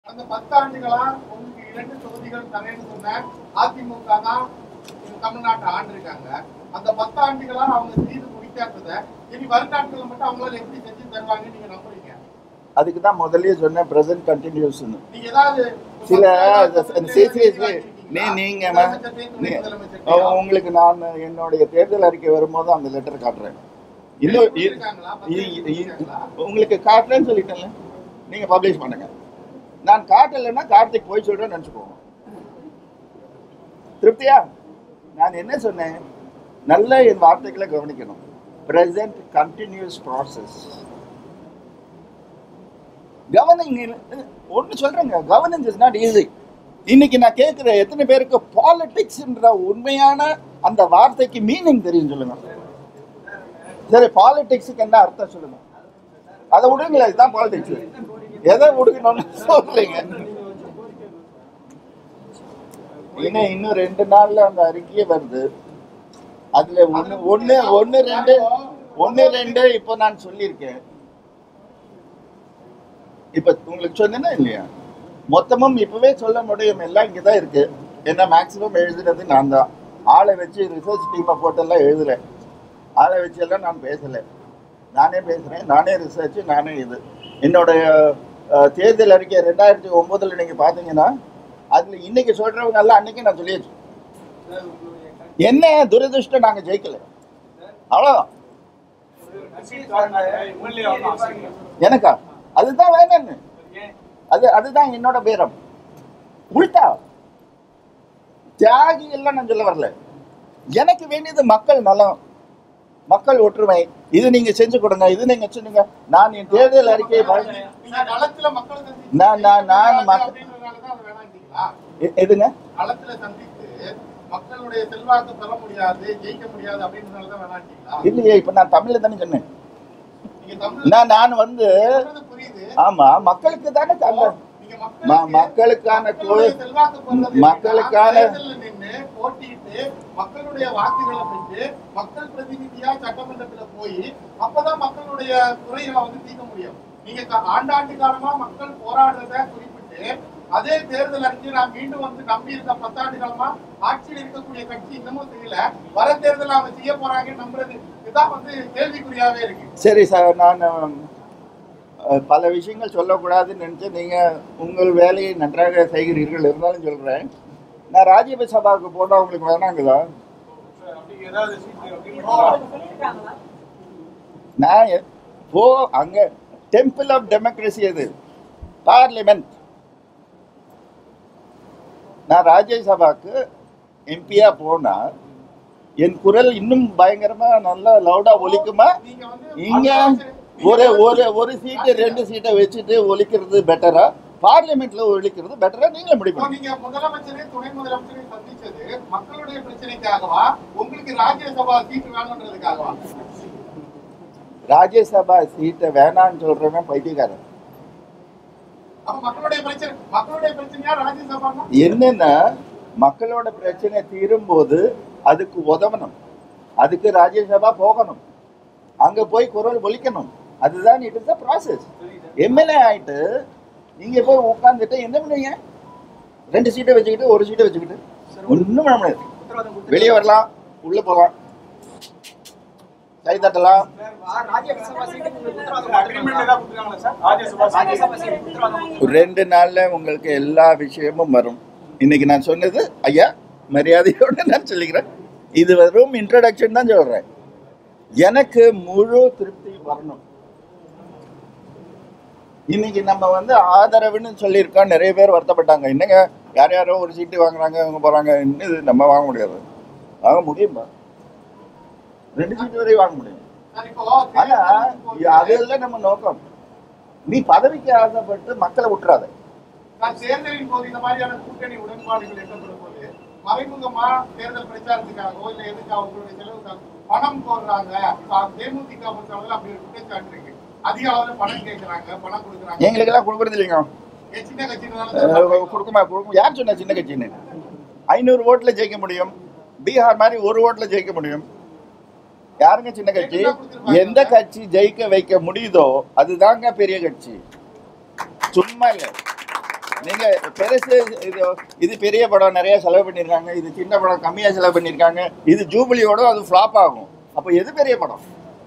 கடந்த பத்தாண்டுகளா உங்களுக்கு இரண்டு தொகுதிகள் தரேன்னு சொன்ன அதிமுக தான் இந்த தமிழ்நாட்டை ஆண்டிருக்காங்க அந்த பத்தாண்டுகளா அவங்க செய்து முடிக்காதத இனி வருங்காலத்துல மட்டும் அவங்களால எப்படி செஞ்சு தருவாங்கன்னு நீங்க நம்புறீங்க அதுக்கு தான் முதல்லயே சொன்னேன் பிரசன்ட் கண்டினியூஸ்னு நீங்க ஏதாவது சில மக்கள் சி- சி- சி- வாங்கியிருக்கீங்களா? நீ நீங்க ம- முதலமைச்சர்கிட்டயும் துணை நீ- முதலமைச்சர்கிட்டயும். உங்களுக்கு நான் என்னுடைய தேர்தல் அறிக்கை வரும்போது அந்த லெட்டர் காட்டுறேன் இன்னும் இ- கொடுத்திருக்காங்களா? இ- இ- கொடுத்திருக்காங்களா? உங்களுக்கு காட்டுறேன்னு சொல்லிட்டேன்ல நீங்க பப்ளிஷ் பண்ணுங்க நான் காட்டலைன்னா கார்த்திக் போய் சொல்றேன்னு நினச்சிக்கோங்க திருப்தியா நான் என்ன சொன்னேன் நல்ல என் வார்த்தைகளை கவனிக்கணும் பிரசன்ட் கண்டினியூஸ் ப்ராசஸ் கவர்னிங் ஒன்று சொல்றேங்க கவர்னன்ஸ் இஸ் நாட் ஈஸி இன்னைக்கு நான் கேட்குற எத்தனை பேருக்கு பாலிடிக்ஸ்ன்ற உண்மையான அந்த வார்த்தைக்கு மீனிங் தெரியும் சொல்லுங்க சரி பாலிடிக்ஸுக்கு என்ன அர்த்தம் சொல்லுங்க அதை விடுங்களேன் இதுதான் பாலிடிக்ஸ் எதை விடுக்கணும்னு சொல்றீங்க இன்னும் இன்னும் ரெண்டு நாள்ல அந்த அறிக்கையே வருது அதுல ஒண்ணு ஒண்ணு ஒண்ணு ரெண்டு ஒண்ணு ரெண்டு இப்போ நான் சொல்லியிருக்கேன் இப்ப உங்களுக்கு சொன்னேன்னா இல்லையா மொத்தமும் இப்பவே சொல்ல முடியும் எல்லாம் இங்கதான் இருக்கு ஏன்னா மேக்சிமம் எழுதுறது நான் தான் ஆளை வச்சு ரிசர்ச் டீமை போட்டெல்லாம் எழுதுறேன் ஆளை வச்சு எல்லாம் நான் பேசல நானே பேசுறேன் நானே ரிசர்ச் நானே இது என்னுடைய அஹ், தேர்தல் அறிக்கை ரெண்டாயிரத்தி ஒன்பதுல நீங்க பாத்தீங்கன்னா அதுல இன்னைக்கு சொல்றவங்க எல்லாம் அன்னைக்கு நான் சொல்லியாச்சு என்ன துரதிருஷ்டம் நாங்க ஜெயிக்கல அவ்வளவுதான் எனக்கா அதுதான் வேணும்னு அது அதுதான் என்னோட பேரம் உள்டா தியாகி எல்லாம் நான் சொல்ல வரல எனக்கு வேண்டியது மக்கள் நலம் மக்கள் ஒற்றுமை இது நீங்க செஞ்சு கொடுங்க இது நீங்க சொன்னீங்க நான் என் தேர்தல் அறிக்கையை ப- நீங்க களத்துல மக்களை சந்திச்சு நான் நான் நான் மக்க- அப்படின்றதுனாலதான் அது வேணான்றீங்களா? எ- எதுங்க களத்துல சந்தித்து மக்களுடைய செல்வாக்கு பெற முடியாது ஜெயிக்க முடியாது அப்படின்றதுனாலதான் வேணான்றீங்களா இல்லையே இப்ப நான் தமிழ்ல தானே சொன்னேன் நீங்க தமிழ் நான் நான் வந்து சொல்றது புரியுது ஆமா மக்களுக்கு தானே தந்த நீங்க ம- மக்களுக்கான மக்களுடைய கொ- செல்வாக்கு பெறுறது மக்களுக்கான- எப்படின்னா, தேர்தல்ல நின்னு போட்டியிட்டு மக்களுடைய வாக்குகளை பெற்று மக்கள் பிரதிநிதியா சட்டமன்றத்துல போய் அப்பதான் மக்களுடைய குறைகளை வந்து தீர்க்க முடியும் நீங்க க- ஆண்டாண்டு காலமா மக்கள் போராடுறத குறிப்பிட்டு அதே தேர்தல் அறிக்கை நான் மீண்டும் வந்து நம்பி இருந்த பத்தாண்டு காலமா ஆட்சியில் இருக்கக்கூடிய கட்சி இன்னமும் செய்யல வர தேர்தல் அவங்க செய்ய போறாங்கன்னு நம்புறது இதுதான் வந்து கேள்விக்குறியாவே இருக்கு சரி சார் நான் அஹ், பல விஷயங்கள் சொல்லக்கூடாதுன்னு நினைச்சு நீங்க உங்கள் வேலையை நன்றாக செய்கிறீர்கள் இருந்தாலும் சொல்றேன் நான் ராஜ்யசபா சபாவுக்கு போனா உங்களுக்கு வேணாங்குதா நான் எ- போ அங்க டெம்பிள் ஆஃப் டெமோக்ரஸி அது பார்லிமெண்ட் நான் ராஜ்யசபாக்கு எம்பியா போனா என் குரல் இன்னும் பயங்கரமா நல்லா லவுடா ஒலிக்குமா நீங்க வந்து இங்க ஒரு ஒரு ஒரு சீட்டு ரெண்டு சீட்டை வச்சுட்டு ஒலிக்கிறது பெட்டரா பார்லிமெண்ட்ல ஒலிக்கிறது பெட்டரா நீங்களே இப்போ முடிக்கணும் நீங்க முதலமைச்சரே துணை முதலமைச்சரை சந்திச்சது மக்களுடைய பிரச்சனைக்காகவா உங்களுக்கு ராஜ்யசபா சீட்டு வேணுன்றதுக்காகவா ராஜ்யசபா சீட்டை வேணான்னு சொல்றவன் பைத்தியக்காரன் அப்ப மக்களுடைய பிரச்சனை மக்களுடைய பிரச்சனையா ராஜ்யசபானா என்னன்னா மக்களோட பிரச்சனை தீரும்போது அதுக்கு உதவணும் அதுக்கு ராஜ்யசபா போகணும் அங்க போய் குரல் ஒலிக்கணும் அதுதான் it is the process MLA ஆயிட்டு நீங்க போய் உட்காந்துட்டு என்ன பண்ணுவீங்க ரெண்டு சீட்டை வச்சுக்கிட்டு ஒரு சீட்டை வச்சுக்கிட்டு ஒன்றும் பண்ண முடியாது வெளியே வரலாம் உள்ள போகலாம் கை தட்டலாம் ரெண்டு நாள்ல உங்களுக்கு எல்லா விஷயமும் வரும் இன்னைக்கு நான் சொன்னது ஐயா மரியாதையோட நான் சொல்லிக்கிறேன் இது வெறும் இன்ட்ரடக்ஷன் தான் சொல்றேன் எனக்கு முழு திருப்தி வரணும் இன்னைக்கு நம்ம வந்து ஆதரவுன்னு சொல்லியிருக்கோம் நிறைய பேர் வருத்தப்பட்டாங்க என்னங்க யார் யாரோ ஒரு சீட்டு வாங்குறாங்க அவங்க போறாங்க இன்னும் நம்ம வாங்க முடியாது வாங்க முடியுமா ரெண்டு சீட்டு வரையும் வாங்க முடியும் சார், இப்போ ஆனா தேர்தலுக்கு போது அதெல்லாம் நம்ம நோக்கம் நீ பதவிக்கு ஆசைப்பட்டு மக்களை விட்டுறாத நான் தேர்தலின் போது இந்த மாதிரியான கூட்டணி உடன்பாடுகள் எட்டப்படும் போது மறைமுகமா தேர்தல் பிரச்சாரத்துக்காகவோ இல்ல எதுக்காக உங்களுடைய செலவுக்காக பணம் கோர்றாங்க இப்ப தேமுதிக பொறுத்தவரை அப்படி ஒரு குற்றச்சாட்டு இருக்கு அதிக அளவுல பணம் கேட்கறாங்க பணம் கொடுக்குறாங்க எங்களுக்கெல்லாம் கொடுக்கறது இல்லைங்க ஏன் சின்ன அஹ் கட்சினால கொடுக்குமா கொடுக்கும் யார் சொன்னா சின்ன கட்சின்னு ஐநூறு ஓட்டுல ஜெயிக்க முடியும் பீகார் மாதிரி ஒரு ஓட்டுல ஜெயிக்க முடியும் யாருங்க சின்ன கட்சி எந்த கட்சி ஜெயிக்க வைக்க முடியுதோ அதுதாங்க பெரிய கட்சி சும்மா இல்ல நீங்க பெருசு இது இது பெரிய படம் நிறைய செலவு பண்ணிருக்காங்க இது சின்ன படம் கம்மியா செலவு பண்ணிருக்காங்க இது ஜூபிலியோட அது ஃப்ளாப் ஆகும் அப்ப எது பெரிய படம்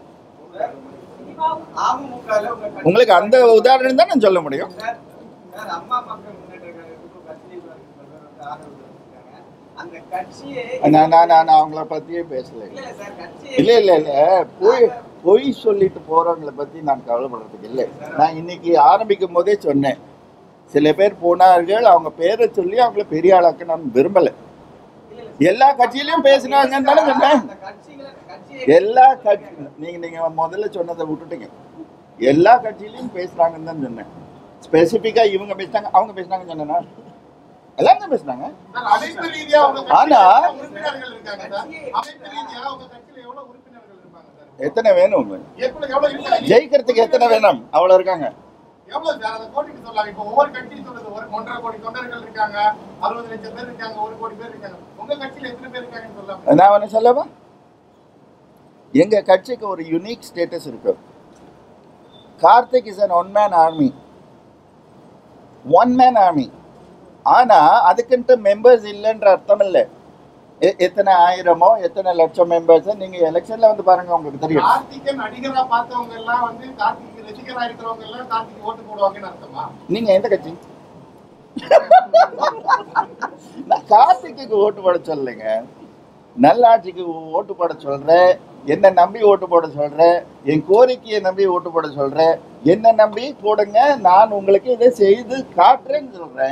அமமுகல உங்க கட்சி- உங்களுக்கு அந்த உதாரணம் தான் நான் சொல்ல முடியும் சார், சார், அம்மா மக்கள் முன்னேற்ற கழகத்துக்கு கட்சி ஆதரவு தெரிவிச்சிருக்காங்க. அந்த கட்சியை நான் நான் நான் அவங்கள பத்தியே பேசல இல்ல சார் கட்சி இல்ல இல்ல இல்ல பொய் பொய் சொல்லிட்டு போறவங்களை பத்தி நான் கவலைப்படுறதுக்கு இல்லை நான் இன்னைக்கு ஆரம்பிக்கும் போதே சொன்னேன் சில பேர் போனார்கள் அவங்க பேரை சொல்லி அவங்கள பெரிய ஆளாக்க நான் விரும்பல எல்லா கட்சியிலயும் பேசினாங்கன்னு தானே சொன்னேன் அந்த கட்சிகளை கட்சியை எல்லா கட்சி நீங்க நீங்க முதல்ல சொன்னதை விட்டுட்டீங்க எல்லா கட்சியிலயும் பேசுறாங்கன்னு தான் சொன்னேன் ஸ்பெசிபிக்கா இவங்க பேசினாங்க அவங்க பேசினாங்கன்னு சொன்னேன்னா எல்லாரும் தான் பேசினாங்க சார், அமைப்பு ரீதியா உங்க கட்சியில ஆனா- எத்தனை உறுப்பினர்கள் இருக்காங்க சார்? அமைப்பு ரீதியா உங்க கட்சியில எவ்வளவு உறுப்பினர்கள் இருப்பாங்க சார்? எத்தனை வேணும் உங்களுக்கு எவ்வளவு எவ்வளவு இருக்காங்க? ஜெயிக்கிறதுக்கு எத்தனை வேணும் அவ்வளவு இருக்காங்க எவ்வளவு சார் அதை கோடிட்டு சொல்லாங்க இப்போ ஒவ்வொரு கட்சியும் சொல்லுது ஒரு ஒன்றரை கோடி தொண்டர்கள் இருக்காங்க அறுபது லட்சம் பேர் இருக்காங்க ஒரு கோடி பேர் இருக்காங்க உங்க கட்சியில எத்தனை பேர் இருக்காங்கன்னு சொல்லாம நான் ஒன்று சொல்லவா எங்க கட்சிக்கு ஒரு யுனிக் ஸ்டேட்டஸ் இருக்கு Karthik is an one man army one man army ஆனா அதுக்குன்ட்டு மெம்பர்ஸ் இல்லைன்ற அர்த்தம் இல்லை எ- எத்தனை ஆயிரமோ எத்தனை லட்சம் மெம்பர்ஸ் நீங்க எலெக்ஷன்ல வந்து பாருங்க உங்களுக்கு தெரியும் கார்த்திகை நடிகரா பார்த்தவங்க எல்லாம் வந்து கார்த்திக் ரசிகரா இருக்கிறவங்க எல்லாம் கார்த்திக் ஓட்டு போடுவாங்கன்னு அர்த்தமா நீங்க எந்த கட்சி நான் கார்த்திக்கு ஓட்டு போட சொல்லலைங்க நல்லாட்சிக்கு ஓட்டு போட சொல்றேன் என்ன நம்பி ஓட்டு போட சொல்றேன் என் கோரிக்கையை நம்பி ஓட்டு போட சொல்றேன் என்ன நம்பி போடுங்க நான் உங்களுக்கு இதை செய்து காட்டுறேன்னு சொல்றேன்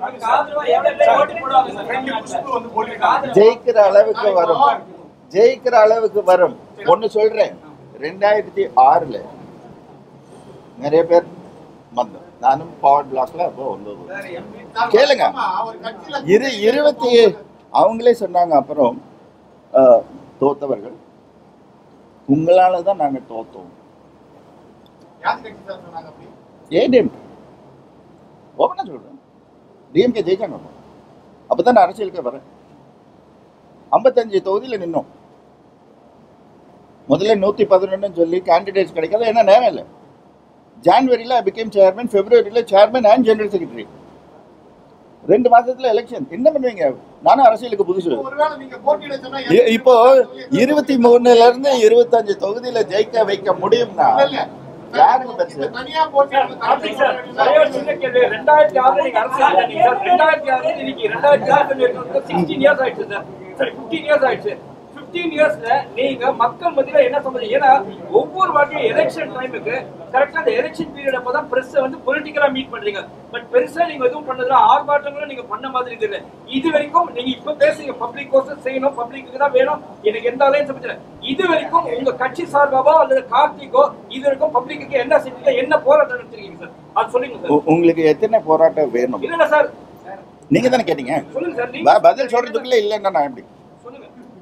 ஜெயிக்கிற அளவுக்கு வரும் ஜெயிக்கிற அளவுக்கு வரும் ஒன்னு சொல்றேன் ரெண்டாயிரத்தி ஆறுல நிறைய பேர் வந்தோம் நானும் பவர் பிளாக்ல அப்போ வந்தது சார் எம்பி சார், கேளுங்க. வழக்கமா ஒரு கட்சியில இரு இருபத்தி அவங்களே சொன்னாங்க அப்புறம் அஹ், தோத்தவர்கள் உங்களால தான் நாங்க தோத்தோம் யார் கட்சி சார் சொன்னாங்க அப்படி ஏடிஎம் ஓப்பனா சொல்றேன் டிஎம்கே ஜெயிச்சாங்க அப்போ. அப்பதான் நான் அரசியலுக்கு வரேன் ஐம்பத்தஞ்சு தொகுதியில நின்னோம் முதல்ல நூத்தி பதினொன்னு சொல்லி கேண்டிடேட்ஸ் கிடைக்காத ஏன்னா நேரம் இல்லை ஜான்வரியில் பிகேம் சேர்மன் பிப்ரவரியில் சேர்மன் அண்ட் ஜெனரல் செக்ரட்டரி ரெண்டு மாசத்துல எலெக்ஷன் என்ன பண்ணுவீங்க நானும் அரசியலுக்கு புதுசு ஒருவேளை நீங்க போட்டியிட சொன்னா இ- இப்போ இருபத்தி மூணுல இருந்து இருபத்தஞ்சு தொகுதியில ஜெயிக்க வைக்க முடியும்னா இல்ல, இல்ல. யாருக்கு பெருசு? இப்ப தனியா போட்டியிட கார்த்திக் சார், ஒரே ஒரு சின்ன கேள்வி. 2006 நீங்க அரசியல் வந்தீங்க சார். 2006 ல இன்னைக்கு 2006 இருக்கிறது 16 years ஆயிடுச்சு சார். சரி, 15 years ஆயிடுச்சு. 15 yearsல நீங்க மக்கள் மத்தியில என்ன சொல்றீங்க ஏன்னா ஒவ்வொரு வாட்டியும் எலெக்ஷன் டைமுக்கு கரெக்டா அந்த எலெக்ஷன் பீரியட் அப்பதான் பிரஸ் வந்து பொலிட்டிக்கலா மீட் பண்றீங்க பட் பெருசா நீங்க எதுவும் பண்ணதுல ஆர்ப்பாட்டங்களும் நீங்க பண்ண மாதிரி தெரியல இது வரைக்கும் நீங்க இப்ப பேசுறீங்க பப்ளிக் கோர்ஸ் செய்யணும் பப்ளிக்கு தான் வேணும் எனக்கு எந்த அலையன்ஸ் பிரச்சனை இது வரைக்கும் உங்க கட்சி சார்பாவோ அல்லது கார்த்திகோ இது வரைக்கும் பப்ளிக்கு என்ன செஞ்சீங்க என்ன போராட்டம் நடத்திருக்கீங்க சார் அது சொல்லுங்க சார் உ- உங்களுக்கு எத்தனை போராட்டம் வேணும் இல்ல சார் நீங்க தானே கேட்டீங்க சொல்லுங்க சார் ப- நீங்க பதில் சொல்றதுக்குள்ள இல்லைன்னா நான் எப்படி சொல்லுங்க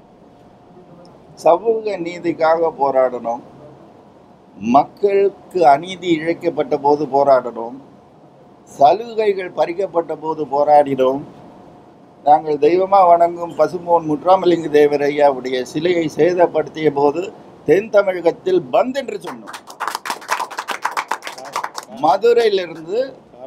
சமூக நீதிக்காக போராடணும் மக்களுக்கு அநீதி இழைக்கப்பட்ட போது போராடணும் சலுகைகள் பறிக்கப்பட்ட போது போராடினோம் நாங்கள் தெய்வமா வணங்கும் பசுமோன் முற்றாமலிங்க தேவர் ஐயாவுடைய சிலையை சேதப்படுத்திய போது தென் தமிழகத்தில் பந்த் என்று சொன்னோம் மதுரையிலிருந்து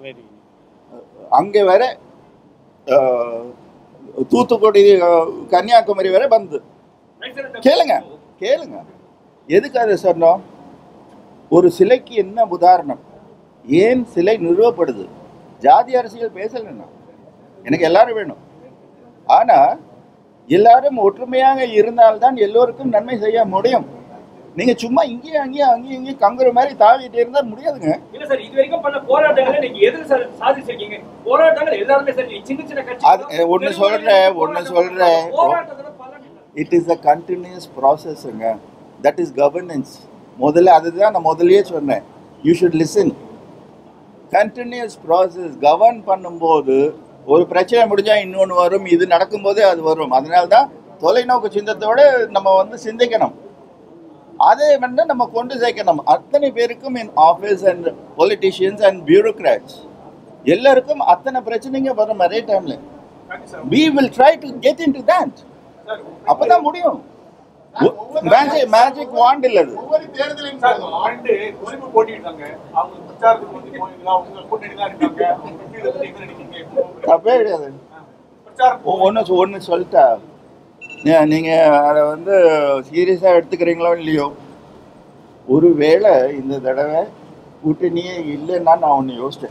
அங்கே வர அஹ், தூத்துக்குடி அஹ், கன்னியாகுமரி வரை பந்து கேளுங்க கேளுங்க எதுக்கு அதை சொன்னோம் ஒரு சிலைக்கு என்ன உதாரணம் ஏன் சிலை நிறுவப்படுது ஜாதி அரசியல் பேசலைன்னா எனக்கு எல்லாரும் வேணும் ஆனா எல்லாரும் ஒற்றுமையாக இருந்தால்தான் எல்லோருக்கும் நன்மை செய்ய முடியும் நீங்க சும்மா இங்கேயும் அங்கேயும் அங்கேயும் இங்கேயும் கங்குற மாதிரி தாவிட்டே இருந்தா முடியாதுங்க இல்ல சார் இது வரைக்கும் பண்ண போராட்டங்களை நீங்க எது சார் சாதிச்சிருக்கீங்க போராட்டங்கள் எல்லாருமே சார் நீங்க சின்ன சின்ன கட்சி அது, அஹ், ஒண்ணு சொல்றேன், ஒண்ணு சொல்றேன். போராட்டத்துல பலன் இல்லை. இட் இஸ் அ கண்டினியூஸ் ப்ராசஸ்ங்க தட் இஸ் கவர்னன்ஸ் முதல்ல அதுதான் நான் முதல்லயே சொன்னேன் you should listen continuous process govern பண்ணும்போது ஒரு பிரச்சனை முடிஞ்சா இன்னொன்று வரும் இது நடக்கும்போதே அது வரும் அதனால தான் தொலைநோக்கு சிந்தத்தோட நம்ம வந்து சிந்திக்கணும் அதை வந்து நம்ம கொண்டு சேர்க்கணும் அத்தனை பேருக்கும் in office and politicians and bureaucrats எல்லாருக்கும் அத்தனை பிரச்சனைங்க வரும் அதே டைம்ல we will try to get into that அப்பதான் முடியும் மேஜிக் மேஜிக் வாண்ட் இல்ல அது ஒவ்வொரு தேர்தலின் சார் போதும் ஆண்டு குறிப்பு போட்டிட்டாங்க அவங்க பிரச்சாரத்துக்கு வந்து போனீங்களா உங்க கூட்டணி தான் இருக்காங்க அவங்க எப்படி இதை பத்தி என்ன நினைக்கிறீங்க இப்போ தப்பே கிடையாது பிரச்சாரம் ஒன்று ஒன்று சொல்லிட்டா நீ- நீங்க அதை வந்து சீரியஸா எடுத்துக்கிறீங்களோ இல்லையோ ஒருவேளை இந்த தடவை கூட்டணியே இல்லைன்னா நான் ஒன்று யோசிச்சேன்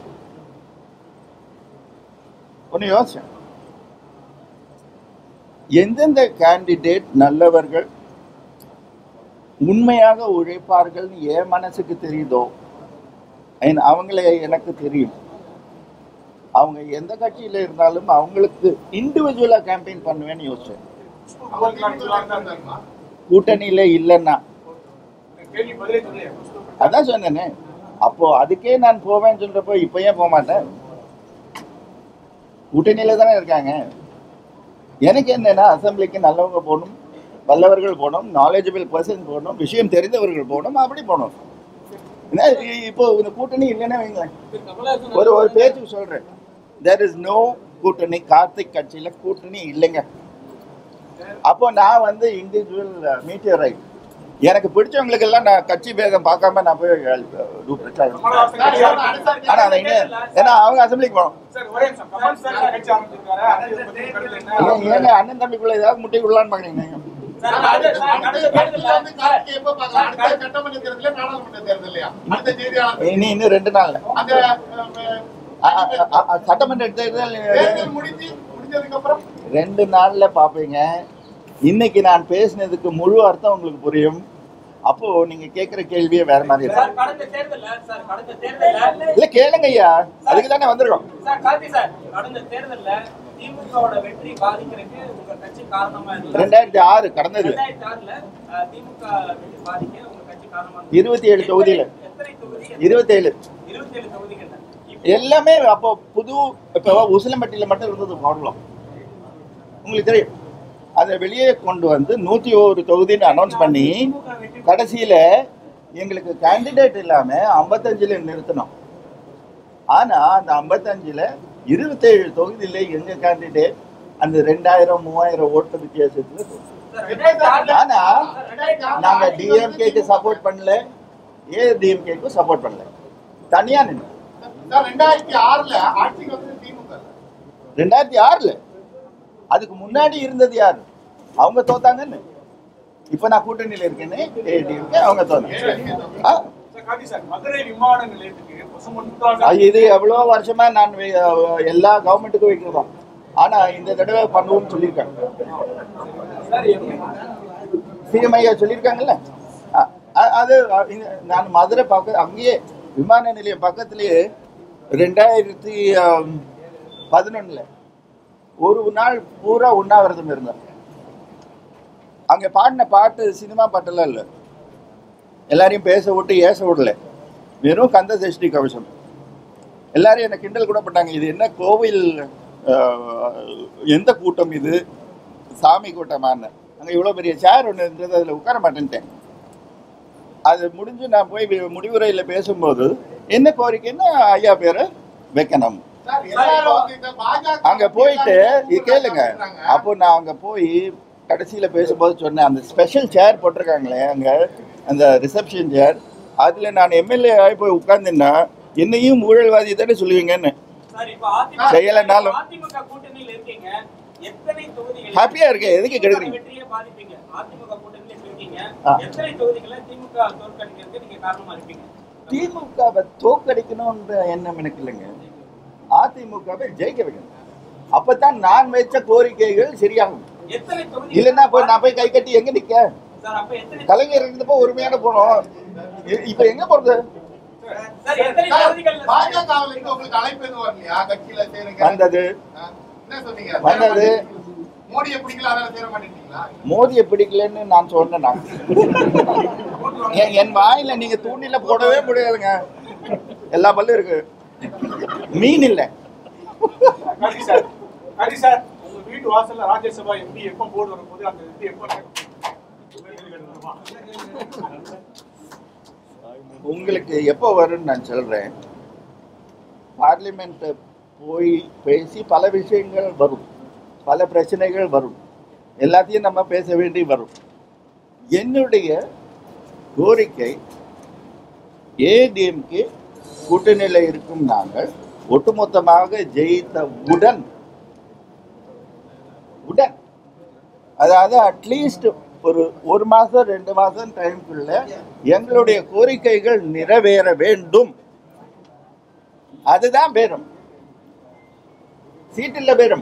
ஒன்று யோசிச்சேன் எந்தெந்த கேண்டிடேட் நல்லவர்கள் உண்மையாக உழைப்பார்கள்னு என் மனசுக்கு தெரியுதோ and அவங்கள எனக்கு தெரியும் அவங்க எந்த கட்சியில இருந்தாலும் அவங்களுக்கு இண்டிவிஜுவலா கேம்பெயின் பண்ணுவேன்னு யோசிச்சேன் அவங்க கட்சியிலாம் தான் இருந்தாங்க. கூட்டணியில இல்லைன்னா கேள்வி பதிலே சொல்லையா அதான் சொன்னேனே அப்போ அதுக்கே நான் போவேன்னு சொல்றப்போ இப்போ ஏன் போக மாட்டேன் கூட்டணியில தானே இருக்காங்க எனக்கு என்னன்னா அசம்பிளிக்கு நல்லவங்க போகணும் வல்லவர்கள் போகணும் நாலேஜபிள் பர்சன் போகணும் விஷயம் தெரிந்தவர்கள் போகணும் அப்படி போகணும் என்ன இ- இப்போ இந்த கூட்டணி இல்லைன்னா வைங்களேன் ஒரு ஒரு பேச்சுக்கு சொல்றேன் தேர் இஸ் நோ கூட்டணி கார்த்திக் கட்சியில கூட்டணி இல்லைங்க அப்போ நான் வந்து இண்டிவிஜுவல் மீட்டியர் ரைட் எனக்கு பிடிச்சவங்களுக்கு எல்லாம் நான் கட்சி பேதம் பார்க்காம நான் போய் do பிரச்சாரம் ஆனா அதை இன்னும் ஏன்னா அவங்க அசம்பிளிக்கு போகணும் சார் ஒரே நிமிஷம் கமல் சார் தான் கட்சி ஆரம்பிச்சிருக்காரு அதை பத்தி கருத்து என்ன ஏன் ஏங்க அண்ணன் தம்பிக்குள்ள ஏதாவது முட்டை விடலான்னு பாக்குறீங்க நீங்க அடுத்த தேர்தல்ல வந்து கார்த்திகை எப்ப பார்க்கலாம்? அடுத்த சட்டமன்ற தேர்தலா, நாடாளுமன்ற தேர்தலையா? அடுத்த தேதியானது. இனி இன்னும் ரெண்டு நாள்ல அந்த அஹ், அ- அ- அ- அ- சட்டமன்ற தேர்தல் தேர்தல் முடிஞ்சு முடிஞ்சதுக்கு அப்புறம் ரெண்டு நாள்ல பாப்பீங்க இன்னைக்கு நான் பேசினதுக்கு முழு அர்த்தம் உங்களுக்கு புரியும் அப்போ நீங்க கேக்குற கேள்வியே வேற மாதிரி சார் இருக்கும் கடந்த தேர்தல்ல சார் கடந்த தேர்தல்ல இல்ல கேளுங்க ஐயா அதுக்கு தானே வந்திருக்கோம் சார் கார்த்தி சார் கடந்த தேர்தல்ல திமுகவோட வெற்றி பாதிக்கிறதுக்கு உங்க கட்சி காரணமா இருந்தது ரெண்டாயிரத்தி ஆறு கடந்தது ரெண்டாயிரத்தி ஆறுல அஹ், திமுக வெற்றி பாதிக்க உங்க கட்சி காரணமா இருந்தது. இருபத்தி ஏழு தொகுதியில எத்தனை தொகுதி இருபத்தேழு இருபத்தி ஏழு தொகுதிகள் எல்லாமே அப்போ புது இப்போ உசிலம்பட்டியில மட்டும் இருந்தது ப்ராப்ளம் உங்களுக்கு தெரியும் அதை வெளியே கொண்டு வந்து நூத்தி ஒரு தொகுதின்னு அனௌன்ஸ் பண்ணி கடைசியில எங்களுக்கு கேண்டிடேட் இல்லாம ஐம்பத்தஞ்சுல நிறுத்தினோம் ஆனா அந்த ஐம்பத்தஞ்சுல இருபத்தேழு தொகுதியில எங்க கேண்டிடேட் அந்த ரெண்டாயிரம் மூவாயிரம் ஓட்டு வித்தியாசத்துல தோத்து. சார் ரெண்டாயிரத்தி ஆறுல ஆனா சார், ரெண்டாயிரத்தி ஆறுல நாங்க டிஎம்கேக்கு சப்போர்ட் பண்ணல ஏடிஎம்கேக்கு சப்போர்ட் பண்ணல தனியா நின்று சார் ரெண்டாயிரத்தி ஆறுல ஆட்சிக்கு வந்து திமுக ரெண்டாயிரத்தி ஆறுல அதுக்கு முன்னாடி இருந்தது யாரு அவங்க தோத்தாங்கன்னு இப்ப நான் கூட்டணியில இருக்கேன்னு ஏடிஎம்கே அவங்க தோத்தாங்க ஆ, சார் காந்தி சார் மதுரை விமான நிலையத்துக்கு பசுமன் முத்துராமன் அது இது எவ்வளவு வருஷமா நான் வை- எல்லா கவர்மெண்ட்டுக்கும் வைக்கிறோம் ஆனா இந்த தடவை பண்ணுவோம்னு சொல்லியிருக்காங்க சிஎம் ஐயா சொல்லியிருக்காங்கல்ல அ- அ- அது அ, இந்த- நான் மதுரை பக்க அங்கேயே விமான நிலையம் பக்கத்திலேயே ரெண்டாயிரத்தி பதினொன்னுல ஒரு நாள் பூரா உண்ணாவிரதம் இருந்தேன் அங்க பாடின பாட்டு சினிமா பாட்டெல்லாம் இல்லை எல்லாரையும் பேச விட்டு ஏச விடல வெறும் கந்த சஷ்டி கவசம் எல்லாரும் என்ன கிண்டல் கூட பண்ணாங்க இது என்ன கோவில் அஹ், எந்த கூட்டம் இது சாமி கூட்டமான்னு அங்கே இவ்வளோ பெரிய சேர் ஒன்று இருந்தது அதில் உட்கார மாட்டேன்ட்டேன் அது முடிஞ்சு நான் போய் வி- முடிவுரையில் பேசும்போது என்ன கோரிக்கைன்னு ஐயா பேரை வைக்கணும் சார் எல்லாரும் வந்து இந்த பாஜக அங்க போயிட்டு இது கேளுங்க அப்போ நான் அங்க போய் கடைசியில பேசும்போது சொன்னேன் அந்த ஸ்பெஷல் சேர் போட்டிருக்காங்களே அங்க அந்த ரிசப்ஷன் சேர் அதுல நான் எம்எல்ஏ ஆகி போய் உட்கார்ந்தேன்னா என்னையும் ஊழல்வாதி தானே சொல்லுவீங்கன்னு சார் இப்ப அதிமுக செய்யலைன்னாலும். அதிமுக கூட்டணியில இருக்கீங்க எத்தனை தொகுதிகள் ஹாப்பியா இருக்கேன் எதுக்கு கெடுக்குறீங்க வெற்றியை பாதிப்பீங்க அதிமுக கூட்டணியில இருக்கீங்க ஆ. எத்தனை தொகுதிகளை திமுக தோற்கடிக்கிறதுக்கு நீங்க காரணமா இருப்பீங்க திமுகவை தோக்கடிக்கணும்ன்ற எண்ணம் எனக்கு இல்லைங்க அதிமுகவை ஜெயிக்க வைக்கணும் அப்பதான் நான் வச்ச கோரிக்கைகள் சரியாகும் எத்தனை தொகுதி இல்லைன்னா போய் நான் போய் கை கட்டி எங்க நிக்க சார் அப்ப எத்தனை கலைஞர் இருந்தப்போ உரிமையான போனோம் இ- இப்ப எங்க போறது சார் எத்தனை சார், தொகுதிகள் பாஜகவுல இருந்து உங்களுக்கு அழைப்பு எதுவும் வரலையா கட்சியில சேருங்க வந்தது ஆ, என்ன சொன்னீங்க வந்தது. மோடியை பிடிக்கல அதனால சேர மாட்டேங்கிறீங்களா மோதியை பிடிக்கலன்னு நான் சொன்னேன் நான். என் என் வாயில நீங்க தூண்டில போடவே முடியாதுங்க எல்லா பல்லும் இருக்கு மீன் இல்ல காந்தி சார் காந்தி சார் உங்க வீட்டு வாசல்ல ராஜ்யசபா எம்பி எப்போ போர்டு வரும்போது அந்த இது எப்போ உங்களுக்கு எப்போ வரும்னு நான் சொல்றேன் பார்லிமெண்ட் போய் பேசி பல விஷயங்கள் வரும் பல பிரச்சனைகள் வரும் எல்லாத்தையும் நம்ம பேச வேண்டி வரும் என்னுடைய கோரிக்கை ஏடிஎம்கே கூட்டணியில் இருக்கும் நாங்கள் ஒட்டுமொத்தமாக ஜெயித்த உடன் உடன் அதாவது அட்லீஸ்ட் ஒரு ஒரு மாதம் ரெண்டு மாதம் டைம்குள்ள எங்களுடைய கோரிக்கைகள் நிறைவேற வேண்டும் அதுதான் பேரம் சீட்டில் பேரம்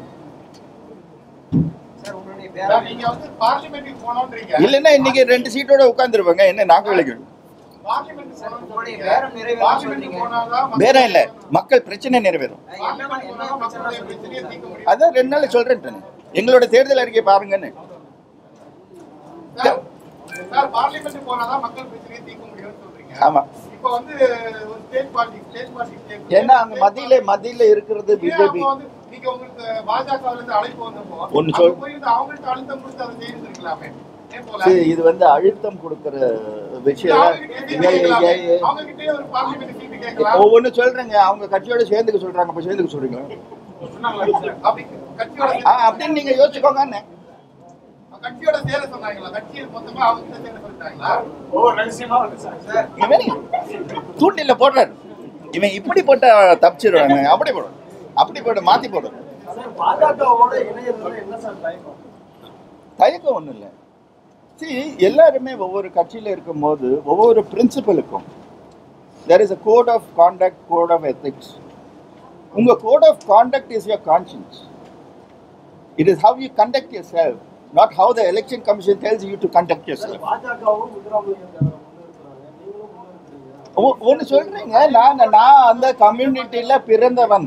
சார் உங்களுடைய சார், பேரம் நீங்க வந்து பார்லிமெண்ட்டுக்கு போனோன்றீங்க இல்லைன்னா இன்னைக்கு ரெண்டு சீட்டோட உட்காந்துருவாங்க என்ன நாக்கு விளைக்கணும் பார்லிமெண்ட் போனோம்னு உங்களுடைய சொல்றீங்க. பேரம் நிறைவேறும் பார்லிமெண்ட் சொல்றீங்க. போனாதான் மக்கள் பேரம் இல்லை மக்கள் பிரச்சனை நிறைவேறும் என்ன பார்லிமெண்ட் என்ன போனாதான் மக்களுடைய பிரச்சனை பிரச்சனையை தீர்க்க முடியும் அதான் ரெண்டு நாள் சொல்றேன் எங்களோட தேர்தல் அறிக்கை பாருங்கன்னு சார், சார் பார்லிமெண்ட் போனாதான் மக்கள் பிரச்சனையை தீர்க்க முடியும்னு சொல்றீங்க ஆமா இப்போ வந்து ஒரு ஸ்டேட் பார்ட்டி ஸ்டேட் பார்ட்டி ஏன்னா அங்க மத்தியில மத்தியில இருக்கிறது பிஜேபி வந்து நீங்க உங்களுக்கு பாஜகவுல இருந்து அழைப்பு வந்தப்போ ஒண்ணு அங்க சொல். போய் வந்து அவங்கள்ட்ட அழுத்தம் கொடுத்து அதை செய்திருக்கலாமே ஏன் போல சரி, இது வந்து அழுத்தம் கொடுக்கிற இல்ல, விஷயம் அவங்க கிட்டயே கேட்கலாமே. அவங்க கிட்டயே ஒரு பார்லிமெண்ட் சீட்டு கேட்கலாம் ஒவ்வொன்னு சொல்றேங்க அவங்க கட்சியோட சேர்ந்துக்க சொல்றாங்க அப்ப சேர்ந்துக்க சொல்றீங்களா அப்படி கட்சியோட ஆ அப்படின்னு நீங்க யோசிச்சுக்கோங்க கட்சியோட சேர சொன்னாங்களா கட்சியில் மொத்தமா அவங்க கிட்ட சேர சொல்லிட்டாங்களா ஒவ்வொரு ரகசியமா வந்து சார் சார் தூண்டில போடுறாரு இவன் இப்படி போட்டா தப்பிச்சிருவாங்க அப்படி போடும் அப்படி போட மாத்தி போடும் பாஜகவோட இணையதோட என்ன சார் தயக்கம் தயக்கம் ஒன்றும் இல்லை see எல்லாருமே ஒவ்வொரு கட்சியில் இருக்கும்போது ஒவ்வொரு பிரின்சிபலுக்கும் there is a code of conduct code of ethics உங்க code of conduct is your conscience it is how you conduct yourself not how the election commission tells you to conduct yourself பாஜகவும் முத்துராமலிங்க தேவரை முன்னிறுத்துறாங்க நீங்களும் முன்னிறுத்துறீங்க ஒன்று சொல்றீங்க நான் நான் அந்த கம்யூனிட்டியில பிறந்தவன்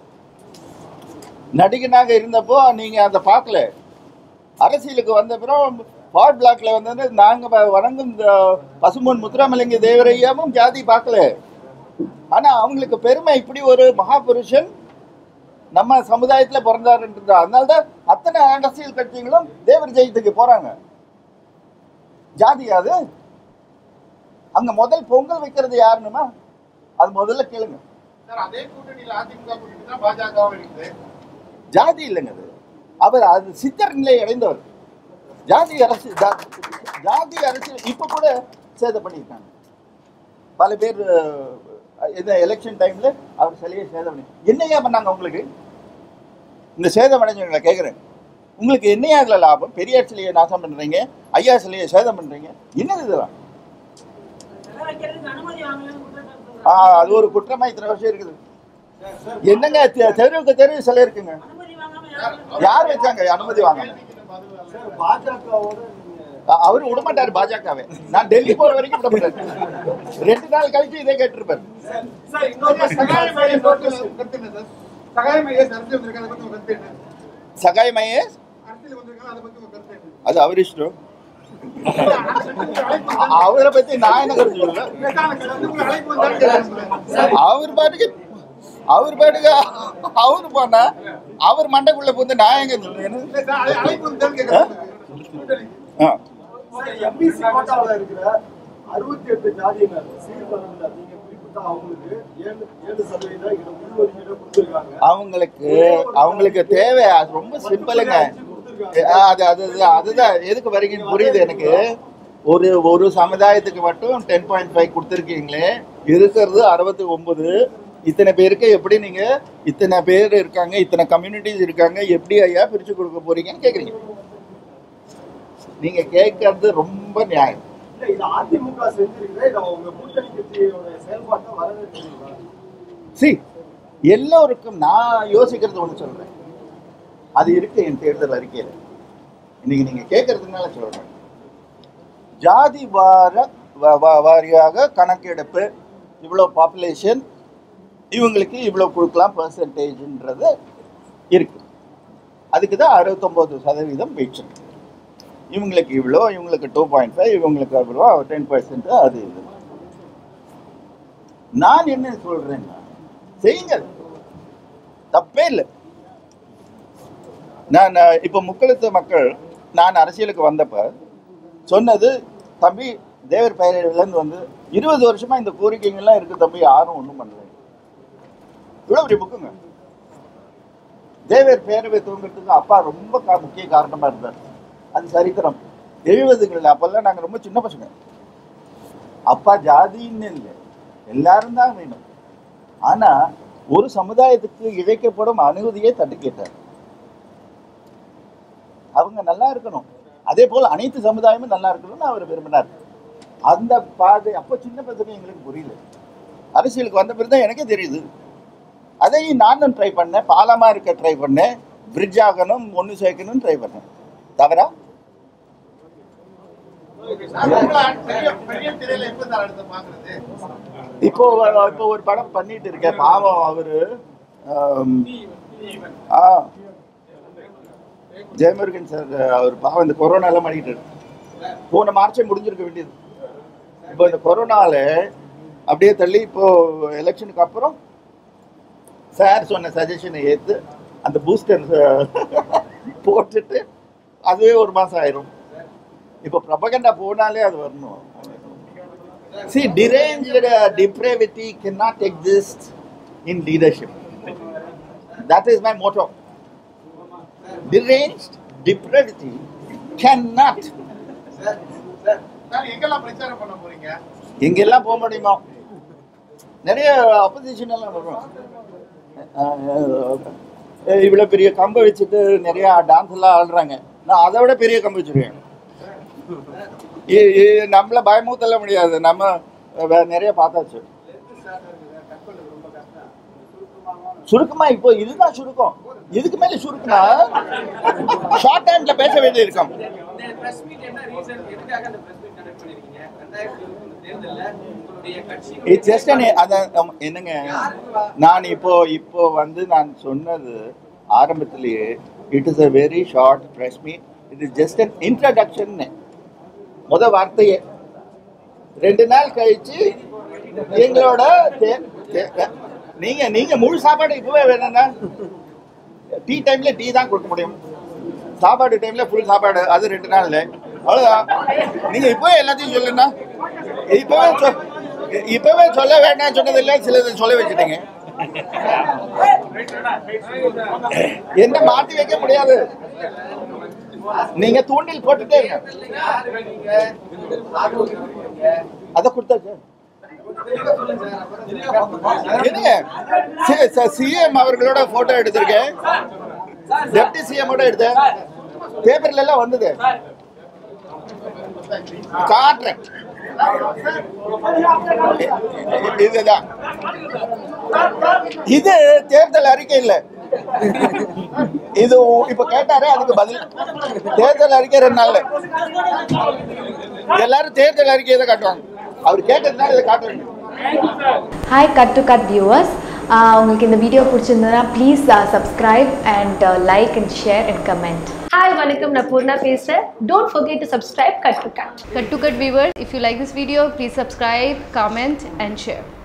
நடிகனாக இருந்தப்போ நீங்க அதை பார்க்கல அரசியலுக்கு வந்த பிறகு பாட் பிளாக்ல வந்தது நாங்க வ- வணங்கும் இந்த பசும்பொன் முத்துராமலிங்க தேவரையாவும் ஜாதி பார்க்கல ஆனா அவங்களுக்கு பெருமை இப்படி ஒரு மகாபுருஷன் நம்ம சமுதாயத்துல பிறந்தாருன்றது அதனால தான் அத்தனை அரசியல் கட்சிகளும் தேவர் ஜெயத்துக்கு போறாங்க ஜாதி அது அங்க முதல் பொங்கல் வைக்கிறது யாருன்னுமா அது முதல்ல கேளுங்க சார் அதே கூட்டணியில அதிமுக கூட்டணி தான் பாஜகவும் இருக்குது ஜாதி இல்லைங்க அது அவர் அது சித்தர் நிலை அடைந்தவர் ஜாதி அரசு ஜா- ஜாதி அரசு இப்ப கூட சேதம் பண்ணியிருக்காங்க பல பேர் அஹ், இந்த எலெக்ஷன் டைம்ல அவர் சிலையை சேதம் பண்ணி என்னையா பண்ணாங்க உங்களுக்கு இந்த சேதம் அடைஞ்சவங்களை கேட்குறேன் உங்களுக்கு என்னையா அதுல லாபம் பெரியார் சிலையை நாசம் பண்றீங்க ஐயா சிலையை சேதம் பண்றீங்க என்னது இதெல்லாம் ஆ, அது ஒரு குற்றமா இத்தனை வருஷம் இருக்குது என்னங்க தெ- தெருவுக்கு தெரு சிலை இருக்குங்க யார் வச்சாங்க அனுமதி வாங்க சார் பாஜகவோட நீங்க அ- அவரு விடமாட்டாரு பாஜகவை நான் டெல்லி போற வரைக்கும் விட மாட்டாரு ரெண்டு நாள் கழிச்சு இதே கேட்டிருப்பாரு சார் இன்னொரு சகாய question, மையம் இன்னொரு கருத்து question. கருத்து என்ன சார் சகாய மையம் அரசியல் வந்திருக்காங்க அதை பத்தி உங்க கருத்து என்ன சகாய் மகேஷ் அரசியல் வந்திருக்காங்க அதை பத்தி உங்க கருத்து என்ன அது அவர் இஷ்டம் அ- அவரை பத்தி நான் என்ன கருத்து சொல்லுவேன் இல்ல சார், எனக்கு வந்து உங்களை அழைப்பு வந்தாலும் கேட்கறேன். அவர் பாட்டுக்கு அவர் பாட்டுக்கு அவரு போனா அவர் மண்டைக்குள்ள போந்து நான் எங்க சொல்றேன் இல்ல சார், அழை- அழைப்பு வந்தாலும் கேட்கறேன். கூட்டணி. ஆ. சார் எம்பிசி கோட்டாவில் இருக்கிற அறுபத்தி எட்டு ஜாதியினர் சீர்பரவில் நீங்க குறிப்பிட்ட அவங்களுக்கு ஏழு ஏழு சதவீத இட உள்ஒதுக்கீடு கொடுத்துருக்காங்க அவங்களுக்கு அவங்களுக்கு தேவை அது ரொம்ப சிம்பிளுங்க ஆ, அது அது அது- அதுதான் எதுக்கு வரீங்கன்னு புரியுது எனக்கு ஒரு ஒரு சமுதாயத்துக்கு மட்டும் டென் பாயிண்ட் ஃபைவ் கொடுத்துருக்கீங்களே இருக்கிறது அறுபத்தி ஒன்பது இத்தனை பேருக்கு எப்படி நீங்க இத்தனை பேர் இருக்காங்க இத்தனை கம்யூனிட்டிஸ் இருக்காங்க எப்படி ஐயா பிரிச்சு கொடுக்க போறீங்கன்னு கேக்குறீங்க நீங்க கேட்கறது ரொம்ப நியாயம் இல்ல இது அதிமுக செஞ்சிருக்கீங்க இதை உங்க கூட்டணி கட்சியோட செயல்பாட்டை வரவேற்கிறீங்களா சி எல்லோருக்கும் நான் யோசிக்கிறது ஒன்று சொல்றேன் அது இருக்கு என் தேர்தல் அறிக்கையில் இன்னைக்கு நீங்க கேட்கறதுனால சொல்றேன் ஜாதி வார வ- வ- வாரியாக கணக்கெடுப்பு இவ்வளோ பாப்புலேஷன் இவங்களுக்கு இவ்வளோ கொடுக்கலாம் பர்சன்டேஜ்ன்றது இருக்கு அதுக்கு தான் அறுபத்தொம்போது சதவீதம் வீச்சு இவங்களுக்கு இவ்வளோ இவங்களுக்கு டூ பாயிண்ட் ஃபைவ் இவங்களுக்கு அவ்வளோ டென் பர்சன்ட் அது இது நான் என்ன சொல்றேன்னா செய்யுங்க தப்பே இல்லை நான் அஹ், இப்ப முக்களத்து மக்கள் நான் அரசியலுக்கு வந்தப்ப சொன்னது தம்பி தேவர் பெயரிலிருந்து வந்து இருபது வருஷமா இந்த கோரிக்கைகள்லாம் இருக்கு தம்பி யாரும் ஒன்றும் பண்ணல இவ்வளோ பெரிய புக்குங்க தேவர் பேரவை தூங்குறதுக்கு அப்பா ரொம்ப கா- முக்கிய காரணமா இருந்தார் அது சரித்திரம் எழுபதுகளில் அப்போல்லாம் நாங்கள் ரொம்ப சின்ன பசங்க அப்பா ஜாதின்னு இல்லை எல்லாரும் தான் வேணும் ஆனா ஒரு சமுதாயத்துக்கு இழைக்கப்படும் அனுமதியை தட்டி கேட்டார் அவங்க நல்லா இருக்கணும் அதே போல் அனைத்து சமுதாயமும் நல்லா இருக்கணும்னு அவர் விரும்பினார் அந்த பாதை அப்போ சின்ன பசங்க எங்களுக்கு புரியல அரசியலுக்கு வந்த பிறகு தான் எனக்கே தெரியுது அதையும் நானும் ட்ரை பண்ணேன் பாலமா இருக்க ட்ரை பண்ணேன் பிரிட்ஜ் ஆகணும் ஒன்று சேர்க்கணும்னு ட்ரை பண்ணேன் தவறா உங்களை பெரிய பெரிய திரையில எப்ப சார் அடுத்து பாக்குறது இப்போ இப்போ ஒரு படம் பண்ணிட்டு இருக்கேன் பாவம் அவரு ஆம், ஆ ஜெயமுருகன் சார் அவர் பாவம் இந்த கொரோனால மாட்டிக்கிட்டாரு போன மார்ச்சே முடிஞ்சிருக்க வேண்டியது இப்போ இந்த கொரோனால அப்படியே தள்ளி இப்போ எலெக்ஷனுக்கு அப்புறம் சார் சொன்ன சஜஷனை ஏற்று அந்த பூஸ்டர் போட்டுட்டு அதுவே ஒரு மாசம் ஆயிரும் இப்போ ப்ரபகண்டா போனாலே அது வரணும் See, deranged uh, depravity cannot exist in leadership. That is my motto. Deranged depravity cannot. Sir sir sir எங்கெல்லாம் பிரச்சாரம் பண்ண போறீங்க எங்கெல்லாம் போக முடியுமோ நிறைய அப்போசிஷன் எல்லாம் வரும் அஹ் இவ்வளவு பெரிய கம்பை வச்சுட்டு நிறைய டான்ஸ் எல்லாம் ஆடுறாங்க நான் அதை விட பெரிய கம்பு வச்சிருக்கேன் இ- இ- நம்மள பயமுத்தல முடியாது நம்ம வே- நிறைய பார்த்தாச்சு சுருக்கமா இப்போ இதுதான் சுருக்கம் இதுக்கு மேல சுருக்கமா ஷார்ட் ஹேண்ட்ல பேச வேண்டியது இருக்கும் இந்த பிரஸ் மீட் என்ன ரீசன் எதுக்காக அந்த பிரஸ் மீட் கண்டக்ட் பண்ணிருக்கீங்க ரெண்டாயிரத்தி இருபத்தி தேர்தல்ல உங்களுடைய கட்சி இட்ஸ் ஜஸ்ட் அதான் என்னங்க நான் இப்போ இப்போ வந்து நான் சொன்னது ஆரம்பத்திலேயே it is a very short press meet it is just an introduction முத வார்த்தையே ரெண்டு நாள் கழிச்சு எங்களோட தே- தே- நீங்க நீங்க முழு சாப்பாடு இப்பவே வேணும்னா டீ டைம்ல டீ தான் கொடுக்க முடியும் சாப்பாடு டைம்ல ஃபுல் சாப்பாடு அது ரெண்டு நாள்ல அவ்வளவுதான் நீங்க இப்பவே எல்லாத்தையும் சொல்லுங்க இப்பவே சொ- இப்பவே சொல்ல வேண்டாம் சொன்னதில்ல சிலது சொல்ல வச்சுட்டீங்க என்ன மாத்தி வைக்க முடியாது நீங்க தூண்டில் போட்டுட்டே இருங்க யாருக்கு நீங்க ஆதரவு கொடுக்குறீங்க அதை கொடுத்தாச்சு என்னங்க சிஎம் அவர்களோட போட்டோ எடுத்திருக்கேன் டெப்டி சிஎம்மோட எடுத்தேன் பேப்பர்ல எல்லாம் வந்தது காட்டுறேன் இதுதான் இது தேர்தல் அறிக்கை இல்ல இது இப்ப கேட்டாரே அதுக்கு பதில் தேர்தல் அறிக்கை ரெண்டு நாள்ல எல்லாரும் தேர்தல் அறிக்கையை தான் காட்டுவாங்க அவர் கேட்டதுனால இதை காட்டுறேன் hi cut to cut viewers உங்களுக்கு இந்த வீடியோ பிடிச்சிருந்ததுன்னா please subscribe and like and share and comment hi வணக்கம் நான் பூர்ணா பேசுகிறேன் don't forget to subscribe cut to cut Cut to Cut viewers, if you like this video, please subscribe, comment and share.